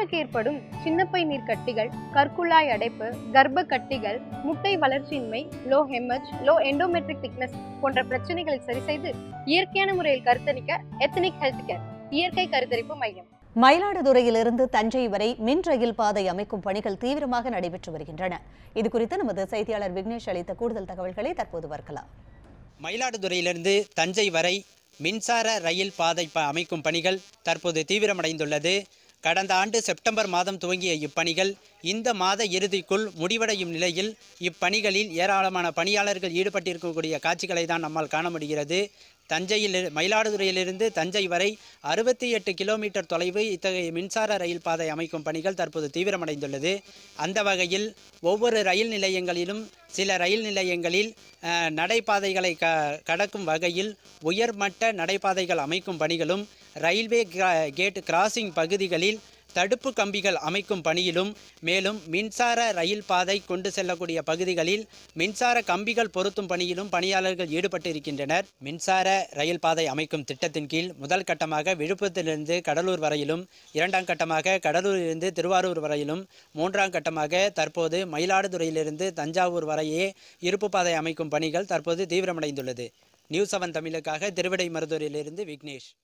பெண்களுக்கு ஏற்படும் சின்னப்பை நீர் கட்டிகள் கற்குழாய் அடைப்பு கர்ப்ப கட்டிகள் முட்டை வளர்ச்சியின்மை லோ ஹெமஜ் லோ எண்டோமெட்ரிக் திக்னஸ் போன்ற பிரச்சனைகளை சரி செய்து இயற்கையான முறையில் கருத்தரிக்க எத்தனிக் ஹெல்த் கேர் இயற்கை கருத்தரிப்பு மையம் மயிலாடுதுறையிலிருந்து தஞ்சை வரை மின் ரயில் பாதை அமைக்கும் பணிகள் தீவிரமாக நடைபெற்று வருகின்றன இது குறித்து நமது செய்தியாளர் விக்னேஷ் அளித்த கூடுதல் தகவல்களை தற்போது பார்க்கலாம் மயிலாடுதுறையிலிருந்து தஞ்சை வரை மின்சார ரயில் பாதை ப அமைக்கும் பணிகள் தற்போது தீவிரமடைந்துள்ளது கடந்த ஆண்டு செப்டம்பர் மாதம் துவங்கிய இப்பணிகள் இந்த மாத இறுதிக்குள் முடிவடையும் நிலையில் இப்பணிகளில் ஏராளமான பணியாளர்கள் ஈடுபட்டிருக்கக்கூடிய காட்சிகளை தான் நம்மால் காண முடிகிறது தஞ்சையில் மயிலாடுதுறையிலிருந்து தஞ்சை வரை அறுபத்தி எட்டு கிலோமீட்டர் தொலைவு இத்தகைய மின்சார ரயில் பாதை அமைக்கும் பணிகள் தற்போது தீவிரமடைந்துள்ளது அந்த வகையில் ஒவ்வொரு ரயில் நிலையங்களிலும் சில ரயில் நிலையங்களில் அஹ், நடைபாதைகளை க கடக்கும் வகையில் உயர்மட்ட நடைபாதைகள் அமைக்கும் பணிகளும் ரயில்வே கிரா- கேட் கிராசிங் பகுதிகளில் தடுப்பு கம்பிகள் அமைக்கும் பணியிலும் மேலும் மின்சார ரயில் பாதை கொண்டு செல்லக்கூடிய பகுதிகளில் மின்சார கம்பிகள் பொருத்தும் பணியிலும் பணியாளர்கள் ஈடுபட்டு இருக்கின்றனர் மின்சார ரயில் பாதை அமைக்கும் திட்டத்தின் கீழ் முதல் கட்டமாக விழுப்புரத்திலிருந்து கடலூர் வரையிலும் இரண்டாம் கட்டமாக கடலூரிலிருந்து திருவாரூர் வரையிலும் மூன்றாம் கட்டமாக தற்போது மயிலாடுதுறையிலிருந்து தஞ்சாவூர் வரையே இருப்பு பாதை அமைக்கும் பணிகள் தற்போது தீவிரமடைந்துள்ளது நியூஸ் செவன் தமிழுக்காக திருவிடை மருதூரிலிருந்து விக்னேஷ்